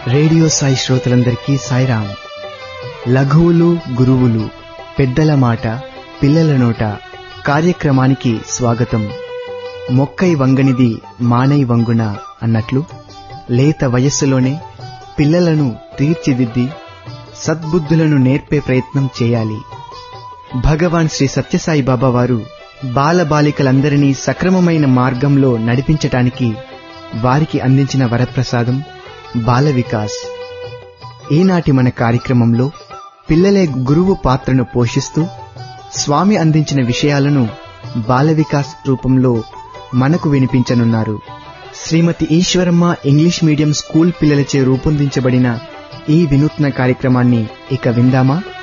radio Sai శ్రోతలందరికీ సాయిరాం లఘువులు గురువులు పెద్దల మాట పిల్లల నోట కార్యక్రమానికి స్వాగతం మొక్కై వంగనిది మానై వంగున అన్నట్లు లేత వయస్సులోనే పిల్లలను తీర్చిదిద్ది సద్బుద్ధులను నేర్పే ప్రయత్నం చేయాలి భగవాన్ శ్రీ సత్యసాయి బాబా వారు బాలబాలికలందరినీ సక్రమమైన మార్గంలో నడిపించటానికి వారికి అందించిన వరప్రసాదం బాల వికాస్ ఈనాటి మన కార్యక్రమంలో పిల్లలే గురువు పాత్రను పోషిస్తూ స్వామి అందించిన విషయాలను బాల వికాస్ రూపంలో మనకు వినిపించనున్నారు Shrimati Eshwaramma English medium school పిల్లలచే రూపొందించబడిన ఈ వినూత్న కార్యక్రమాన్ని ఇక విందామా